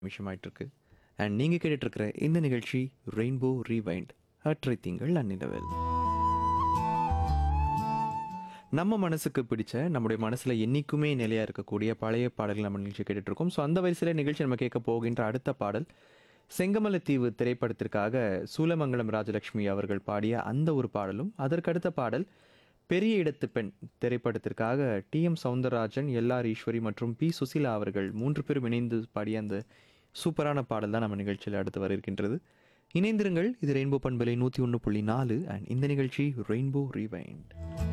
விஷயமாயிட்டிருக்கு and நீங்கள் கேட்டுட்ருக்கிற இந்த நிகழ்ச்சி ரெயின்போ ரீவைண்ட் அற்றை திங்கள் அந்நிலவில் நம்ம மனசுக்கு பிடிச்ச நம்முடைய மனசில் என்றைக்குமே நிலையாக இருக்கக்கூடிய பழைய பாடல்கள் நம்ம நிகழ்ச்சி கேட்டுட்ருக்கோம் ஸோ அந்த வரிசையில் நிகழ்ச்சி நம்ம கேட்க போகின்ற அடுத்த பாடல் செங்கமலத்தீவு திரைப்படத்திற்காக சூலமங்கலம் ராஜலட்சுமி அவர்கள் பாடிய அந்த ஒரு பாடலும் அதற்கடுத்த பாடல் பெரிய இடத்து பெண் திரைப்படத்திற்காக T M Soundararajan L R Eswari மற்றும் பி சுசிலா அவர்கள் மூன்று பேரும் இணைந்து பாடிய அந்த சூப்பரான பாடல் தான் நம்ம நிகழ்ச்சியில் அடுத்து வர இருக்கின்றது இணைந்திருங்கள் இது ரெயின்போ பண்பலை நூற்றி ஒன்று புள்ளி நாலு அண்ட் இந்த நிகழ்ச்சி ரெயின்போ ரீவைண்ட்